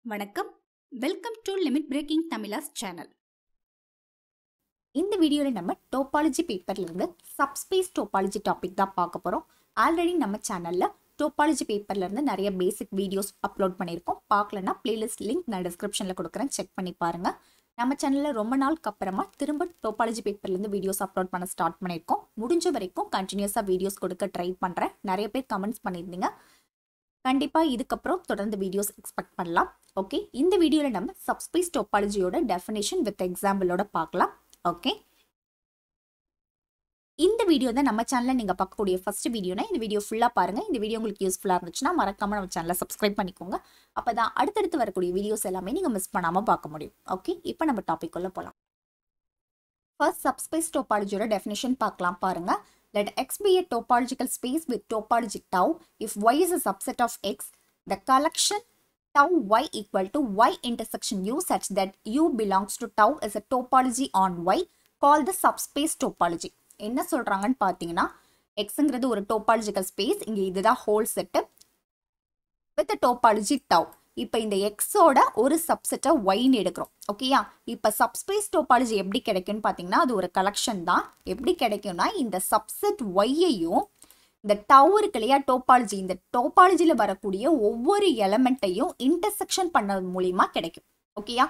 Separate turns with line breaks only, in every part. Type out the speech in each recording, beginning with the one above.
வணக்கம் welcome to limit breaking தமிழாஸ் channel
இந்த வீடியோவில் நம்ம டோபாலஜி பேப்பர்ல இருந்து சப்ஸ்பேஸ் டோபாலஜி டாபிக் தான் பார்க்க போகிறோம் ஆல்ரெடி நம்ம சேனலில் டோபாலஜி பேப்பர்ல இருந்து நிறைய பேசிக் வீடியோஸ் அப்லோட் பண்ணியிருக்கோம் பார்க்கலன்னா பிளேலிஸ்ட் லிங்க் நான் டிஸ்கிரிப்ஷனில் கொடுக்குறேன் செக் பண்ணி பாருங்க நம்ம சேனலில் ரொம்ப நாளுக்கு அப்புறமா திரும்ப டோபாலஜி பேப்பர்லேருந்து வீடியோஸ் அப்லோட் பண்ண ஸ்டார்ட் பண்ணியிருக்கோம் முடிஞ்ச வரைக்கும் கண்டினியூஸாக வீடியோஸ் கொடுக்க ட்ரை பண்ணுறேன் நிறைய பேர் கமெண்ட்ஸ் பண்ணியிருந்தீங்க கண்டிப்பாக இதுக்கப்புறம் தொடர்ந்து வீடியோஸ் எக்ஸ்பெக்ட் பண்ணலாம் ஓகே இந்த வீடியோவில் நம்ம சப்ஸ்பேஸ் டோபாலஜியோட டெஃபினேஷன் வித் எக்ஸாம்பிளோட பார்க்கலாம் ஓகே இந்த வீடியோ தான் நம்ம சேனலில் நீங்கள் பார்க்கக்கூடிய ஃபர்ஸ்ட் வீடியோனா இந்த வீடியோ ஃபுல்லாக பாருங்கள் இந்த வீடியோ உங்களுக்கு யூஸ்ஃபுல்லாக இருந்துச்சுன்னா மறக்காம நம்ம சேனலை சப்ஸ்கிரைப் பண்ணிக்கோங்க அப்போ தான் அடுத்தடுத்து வரக்கூடிய வீடியோஸ் எல்லாமே நீங்கள் மிஸ் பண்ணாமல் பார்க்க முடியும் ஓகே இப்போ நம்ம டாபிக் உள்ள போகலாம் ஃபர்ஸ்ட் சப்ஸ்பேஸ் டோபாலஜியோட டெஃபினேஷன் பார்க்கலாம் பாருங்கள் let x be a topological space with topology tau if y is a subset of x the collection tau y equal to y intersection u such that u belongs to tau is a topology on y called the subspace topology என்ன சொல்றாங்கன்னு பார்த்தீங்கன்னா எக்ஸுங்கிறது ஒரு topological space இங்கே இதுதான் whole set with topology tau இப்போ இந்த எக்ஸோட ஒரு சப்செட்டை ஒய்னு எடுக்கிறோம் ஓகேயா இப்போ சப்ஸ்பேஸ் டோபாலஜி எப்படி கிடைக்கும்னு பார்த்தீங்கன்னா அது ஒரு கலெக்ஷன் தான் எப்படி கிடைக்கும்னா இந்த சப்செட் ஒய்யையும் இந்த டவு இருக்கு இல்லையா டோபாலஜி இந்த டோபாலஜியில் வரக்கூடிய ஒவ்வொரு எலமெண்ட்டையும் இன்டர்செக்ஷன் பண்ணது மூலியமா கிடைக்கும் ஓகேயா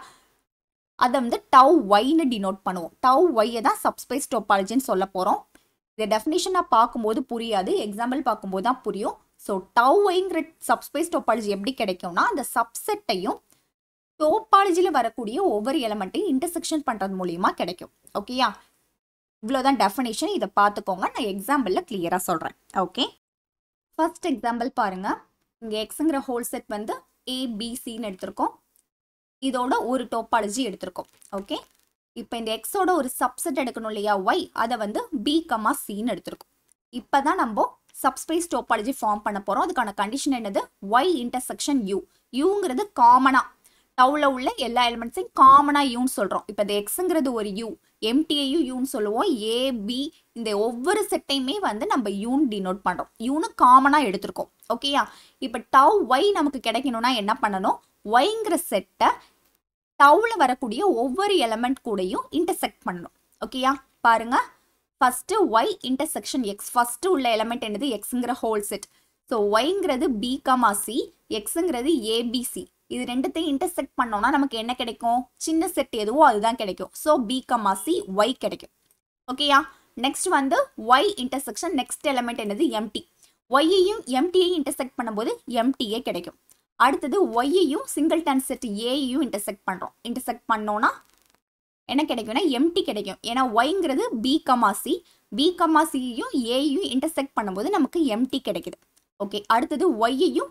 அதை வந்து டவ் ஒய்னு டினோட் பண்ணுவோம் டவ் ஒய்யை தான் சப்ஸ்பேஸ் டோபாலஜின்னு சொல்ல போகிறோம் இந்த டெஃபினேஷனாக பார்க்கும்போது புரியாது எக்ஸாம்பிள் பார்க்கும்போது தான் புரியும் ஸோ டவ் ஒய்ங்கிற சப்ஸ்பேஸ் டோபாலஜி எப்படி கிடைக்கும்னா அந்த சப்செட்டையும் டோபாலஜியில் வரக்கூடிய ஒவ்வொரு எலமெண்ட்டையும் இன்டர்செக்ஷன் பண்ணுறது மூலியமா கிடைக்கும் ஓகேயா இவ்வளோதான் டெஃபினேஷன் இதை பார்த்துக்கோங்க நான் எக்ஸாம்பிளில் கிளியராக சொல்கிறேன் ஓகே ஃபர்ஸ்ட் எக்ஸாம்பிள் பாருங்க இங்கே எக்ஸுங்கிற ஹோல் செட் வந்து ஏபிசின்னு எடுத்திருக்கோம் இதோட ஒரு டோபாலஜி எடுத்திருக்கோம் ஓகே இப்போ இந்த எக்ஸோட ஒரு சப்செட் எடுக்கணும் இல்லையா ஒய் அதை வந்து பி கமா சின்னு எடுத்திருக்கோம் இப்போ தான் நம்ம சப்ஸ்பேஸ் டோபாலஜி ஃபார்ம் பண்ண போகிறோம் அதுக்கான கண்டிஷன் என்னது ஒய் இன்டர்செக்ஷன் யூ யூங்கிறது காமனாக டவுல உள்ள எல்லா எலிமெண்ட்ஸையும் காமனாக யூன்னு சொல்கிறோம் இப்போ இந்த எக்ஸுங்கிறது ஒரு யூ எம்டிஏயும் யூன்னு சொல்லுவோம் ஏபி இந்த ஒவ்வொரு செட்டையுமே வந்து நம்ம யூன் டினோட் பண்ணுறோம் யூனு காமனாக எடுத்திருக்கோம் ஓகேயா இப்போ டவ் ஒய் நமக்கு கிடைக்கணும்னா என்ன பண்ணணும் ஒய்ங்கிற செட்டை டவுல வரக்கூடிய ஒவ்வொரு எலமெண்ட் கூடயும் இன்டர்செக்ட் பண்ணணும் ஓகேயா பாருங்க first Y intersection X first உள்ள எலமெண்ட் என்னது எக்ஸுங்கிற ஹோல் செட் ஸோ ஒய்ங்கிறது பி கமா சி எக்ஸுங்கிறது ஏபிசி இது ரெண்டுத்தையும் இன்டர்செக்ட் பண்ணோம்னா நமக்கு என்ன கிடைக்கும் சின்ன செட் எதுவோ அதுதான் கிடைக்கும் so B comma C Y கிடைக்கும் ஓகேயா நெக்ஸ்ட் வந்து ஒய் இன்டர்செக்ஷன் நெக்ஸ்ட் எலமெண்ட் என்னது எம்டி ஒய்யையும் எம்டியையும் இன்டர்செக்ட் பண்ணும்போது எம்டிஏ கிடைக்கும் அடுத்தது ஒய்யையும் சிங்கிள் டன் செட் ஏயையும் இன்டர்செக்ட் பண்ணுறோம் இன்டர்செக்ட் பண்ணோன்னா என்ன கிடைக்கும்னா எம்டி கிடைக்கும் ஏன்னா ஒய்ங்கிறது B comma C B comma சியையும் ஏயையும் இன்டர்செக்ட் பண்ணும்போது நமக்கு எம்டி கிடைக்குது ஓகே அடுத்தது ஒய்யையும்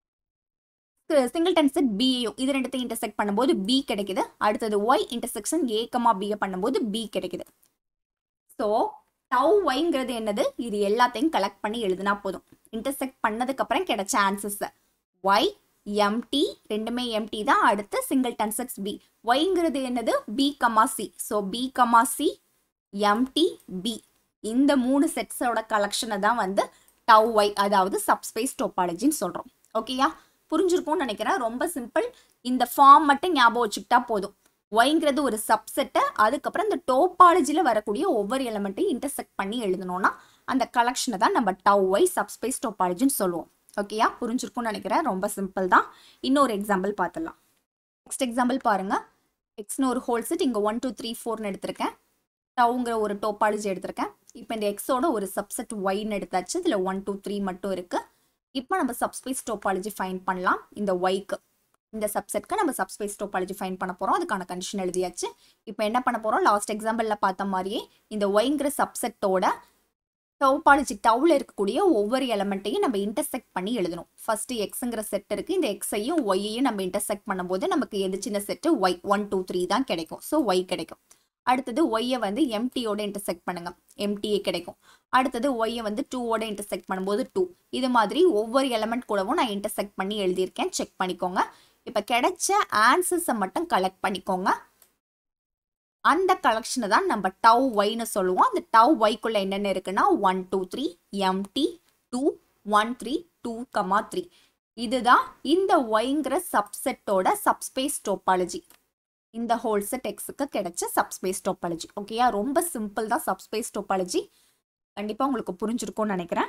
சிங்கிள் டன் செட் பியையும் இது ரெண்டுத்தையும் இன்டர்செக்ட் பண்ணும்போது பி கிடைக்குது அடுத்தது ஒய் இன்டர்செக்ஷன் ஏ கமா பியை பண்ணும்போது பி கிடைக்குது ஸோ டவ் ஒய்ங்கிறது என்னது இது எல்லாத்தையும் கலெக்ட் பண்ணி எழுதுனா போதும் இன்டர்செக்ட் பண்ணதுக்கப்புறம் கிடைச்ச ஆன்சர்ஸ் ஒய் எம்டி ரெண்டுமே எம்டி தான் அடுத்து சிங்கிள் டன் செட்ஸ் பி ஒய்ங்கிறது என்னது B comma C so B comma C empty B இந்த மூணு செட்ஸோட கலெக்ஷனை தான் வந்து டவ் ஒய் அதாவது சப்ஸ்பேஸ் டோபாலஜின்னு சொல்கிறோம் ஓகேயா புரிஞ்சிருக்கும்னு நினைக்கிறேன் ரொம்ப சிம்பிள் இந்த ஃபார்ம் மட்டும் ஞாபகம் வச்சுக்கிட்டா போதும் ஒய்ங்கிறது ஒரு சப்செட்டை அதுக்கப்புறம் இந்த டோபாலஜியில் வரக்கூடிய ஒவ்வொரு எலமெண்ட்டையும் இன்டர்செக்ட் பண்ணி எழுதணும்னா அந்த கலெக்ஷனை தான் நம்ம டவ் ஒய் சப்ஸ்பேஸ் டோபாலஜின்னு சொல்லுவோம் ஓகேயா புரிஞ்சிருக்கும்னு நினைக்கிறேன் ரொம்ப சிம்பிள் தான் இன்னொரு எக்ஸாம்பிள் பார்த்துடலாம் நெக்ஸ்ட் எக்ஸாம்பிள் பாருங்க எக்ஸ்னு ஒரு ஹோல் செட் இங்கே ஒன் டூ த்ரீ ஃபோர்னு எடுத்திருக்கேன் டவுங்கிற ஒரு டோபாலஜி எடுத்திருக்கேன் இப்போ இந்த எக்ஸோட ஒரு சப்செட் ஒய்னு எடுத்தாச்சு இதில் ஒன் டூ த்ரீ மட்டும் இருக்குது இப்போ நம்ம சப்ஸ்பேஸ் டோபாலஜி ஃபைன் பண்ணலாம் இந்த ஒய்க்கு இந்த சப்செட்க்கு நம்ம சப்ஸ்பேஸ் டோபாலஜி ஃபைன் பண்ண போகிறோம் அதுக்கான கண்டிஷன் எழுதியாச்சு இப்போ என்ன பண்ண போகிறோம் லாஸ்ட் எக்ஸாம்பிளில் பார்த்த மாதிரியே இந்த ஒய்ங்கிற சப்செட்டோட டோபாலஜி டவுல இருக்கக்கூடிய ஒவ்வொரு எலமெண்ட்டையும் நம்ம இன்டர்செக்ட் பண்ணி எழுதணும் ஃபர்ஸ்ட் எக்ஸுங்கிற செட் இருக்கு இந்த எக்ஸையும் ஒய்யையும் நம்ம இன்டர்செக்ட் பண்ணும்போது நமக்கு எது சின்ன set Y one two three தான் கிடைக்கும் ஸோ ஒய் கிடைக்கும் அடுத்தது ஒய்யை வந்து எம்டியோட இன்டர்செக்ட் பண்ணுங்க எம்டிஏ கிடைக்கும் அடுத்தது ஒய்யை வந்து டூவோட இன்டர்செக்ட் பண்ணும்போது டூ இது மாதிரி ஒவ்வொரு எலமெண்ட் கூடவும் நான் இன்டர்செக்ட் பண்ணி எழுதியிருக்கேன் செக் பண்ணிக்கோங்க இப்போ கிடைச்ச ஆன்சர்ஸை மட்டும் கலெக்ட் பண்ணிக்கோங்க அந்த கலெக்ஷனை தான் நம்ம டவ் ஒய்னு சொல்லுவோம் அந்த டவ் ஒய்க்குள்ள என்னென்ன இருக்குன்னா one two three empty two one three two comma three இதுதான் இந்த ஒய்ங்கிற சப்செட்டோட சப்ஸ்பேஸ் டோபாலஜி இந்த ஹோல் செட் எக்ஸுக்கு கிடைச்ச சப்ஸ்பேஸ் டோபாலஜி ஓகேயா ரொம்ப சிம்பிள் தான் சப்ஸ்பேஸ் டோபாலஜி கண்டிப்பாக உங்களுக்கு புரிஞ்சிருக்கும்னு நினைக்கிறேன்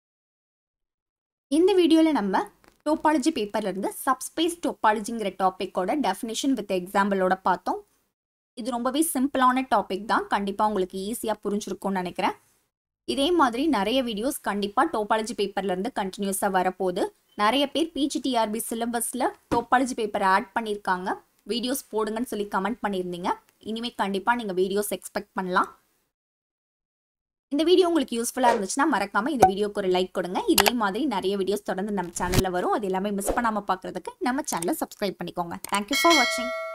இந்த வீடியோவில் நம்ம டோபாலஜி பேப்பர்லேருந்து சப்ஸ்பேஸ் டோபாலஜிங்கிற டாப்பிக்கோட டெஃபினேஷன் வித் எக்ஸாம்பிளோட பார்த்தோம் இது ரொம்பவே சிம்பிளான டாபிக் தான் கண்டிப்பாக உங்களுக்கு ஈஸியாக புரிஞ்சிருக்கும்னு நினைக்கிறேன் இதே மாதிரி நிறைய வீடியோஸ் கண்டிப்பாக டோபாலஜி பேப்பர்லேருந்து கண்டினியூஸாக வரப்போகுது நிறைய பேர் பிஜிடிஆர்பி சிலபஸில் டோபாலஜி பேப்பர் ஆட் பண்ணியிருக்காங்க வீடியோஸ் போடுங்கன்னு சொல்லி கமெண்ட் பண்ணியிருந்தீங்க இனிமேல் கண்டிப்பாக நீங்கள் வீடியோஸ் எக்ஸ்பெக்ட் பண்ணலாம் இந்த வீடியோ உங்களுக்கு யூஸ்ஃபுல்லாக இருந்துச்சுன்னா மறக்காமல் இந்த வீடியோக்கு ஒரு லைக் கொடுங்க இதே மாதிரி நிறைய வீடியோஸ் தொடர்ந்து நம்ம சேனலில் வரும் அது எல்லாமே மிஸ் பண்ணாமல் பார்க்குறதுக்கு நம்ம சேனலை சப்ஸ்கிரைப் பண்ணிக்கோங்க தேங்க்யூ ஃபார் வாட்சிங்